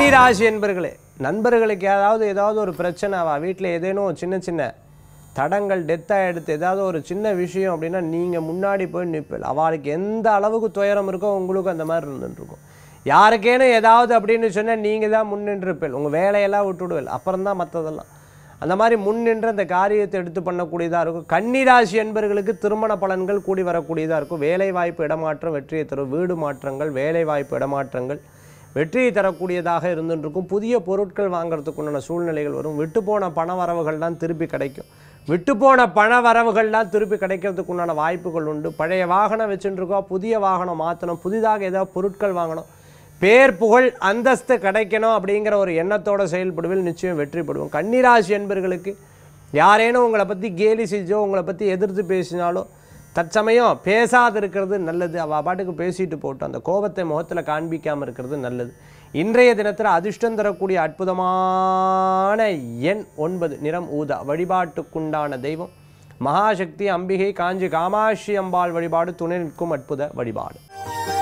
கன்னிராசி என்பர்களே நண்பர்களுக்கு ஏதாவது ஏதாவது ஒரு பிரச்சனை அவ வீட்டில் ஏதேனும் சின்ன சின்ன தடங்கள் டெத் ஆகிடுத்து ஏதாவது ஒரு சின்ன விஷயம் அப்படின்னா நீங்கள் முன்னாடி போய் நிற்பல் அவளுக்கு எந்த அளவுக்கு துயரம் இருக்கோ உங்களுக்கும் அந்த மாதிரி இருந்துட்டு இருக்கும் யாருக்கேனும் ஏதாவது அப்படின்னு சொன்னால் நீங்கள் தான் முன்னின்றிருப்பீள் உங்கள் வேலையெல்லாம் விட்டுவிடுவீள் அப்புறம் தான் மற்றதெல்லாம் அந்த மாதிரி முன்னின்று அந்த காரியத்தை எடுத்து பண்ணக்கூடியதாக இருக்கும் கன்னிராசி என்பர்களுக்கு திருமண பலன்கள் கூடி வரக்கூடியதாக இருக்கும் வேலை வாய்ப்பு இடமாற்றம் வெற்றியை தரும் வீடு மாற்றங்கள் வேலை வாய்ப்பு இடமாற்றங்கள் வெற்றியை தரக்கூடியதாக இருந்துருக்கும் புதிய பொருட்கள் வாங்குறதுக்கு உண்டான சூழ்நிலைகள் வரும் விட்டு போன பண வரவுகள்லாம் திருப்பி கிடைக்கும் விட்டு போன பண வரவுகள்லாம் திருப்பி கிடைக்கிறதுக்கு உண்டான வாய்ப்புகள் உண்டு பழைய வாகனம் வச்சுட்டு இருக்கோம் புதிய வாகனம் மாற்றணும் புதிதாக ஏதாவது பொருட்கள் வாங்கணும் பேர் புகழ் அந்தஸ்து கிடைக்கணும் அப்படிங்கிற ஒரு எண்ணத்தோட செயல்படுவில் நிச்சயம் வெற்றி பெறுவோம் கன்னிராசி என்பர்களுக்கு யாரேனும் உங்களை பற்றி கேலி செஞ்சோ உங்களை பற்றி எதிர்த்து பேசினாலோ தற்சமயம் பேசாது இருக்கிறது நல்லது அவள் பாட்டுக்கு பேசிட்டு போட்டோம் அந்த கோபத்தை முகத்தில் காண்பிக்காமல் இருக்கிறது நல்லது இன்றைய தினத்தில் அதிர்ஷ்டம் தரக்கூடிய அற்புதமான எண் ஒன்பது நிறம் ஊதா வழிபாட்டுக்குண்டான தெய்வம் மகாசக்தி அம்பிகை காஞ்சி காமாட்சி அம்பாள் வழிபாடு துணை நிற்கும் அற்புத வழிபாடு